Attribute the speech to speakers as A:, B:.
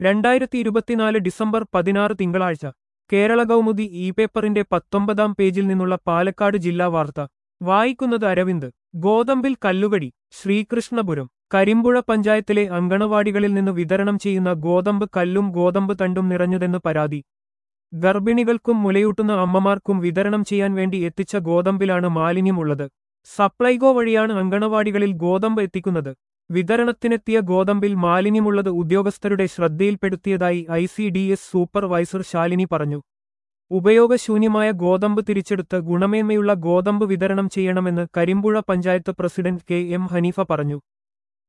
A: രണ്ടായിരത്തി ഇരുപത്തിനാല് ഡിസംബർ പതിനാറ് തിങ്കളാഴ്ച കേരള കൗമുദി ഇ പേപ്പറിന്റെ പത്തൊമ്പതാം പേജിൽ നിന്നുള്ള പാലക്കാട് ജില്ലാ വാർത്ത വായിക്കുന്നത് അരവിന്ദ് ഗോതമ്പിൽ കല്ലുകടി ശ്രീകൃഷ്ണപുരം കരിമ്പുഴ പഞ്ചായത്തിലെ അങ്കണവാടികളിൽ നിന്ന് വിതരണം ചെയ്യുന്ന ഗോതമ്പ് കല്ലും ഗോതമ്പ് തണ്ടും നിറഞ്ഞതെന്ന് പരാതി ഗർഭിണികൾക്കും മുലയൂട്ടുന്ന അമ്മമാർക്കും വിതരണം ചെയ്യാൻ വേണ്ടി എത്തിച്ച ഗോതമ്പിലാണ് മാലിന്യമുള്ളത് സപ്ലൈകോ വഴിയാണ് അങ്കണവാടികളിൽ ഗോതമ്പ് എത്തിക്കുന്നത് വിതരണത്തിനെത്തിയ ഗോതമ്പിൽ മാലിന്യമുള്ളത് ഉദ്യോഗസ്ഥരുടെ ശ്രദ്ധയിൽപ്പെടുത്തിയതായി I C D S supervisor Shalini പറഞ്ഞു ഉപയോഗശൂന്യമായ ഗോതമ്പ് തിരിച്ചെടുത്ത് ഗുണമേന്മയുള്ള ഗോതമ്പ് വിതരണം ചെയ്യണമെന്ന് Karimpuzha panchayat president K M Haneefa പറഞ്ഞു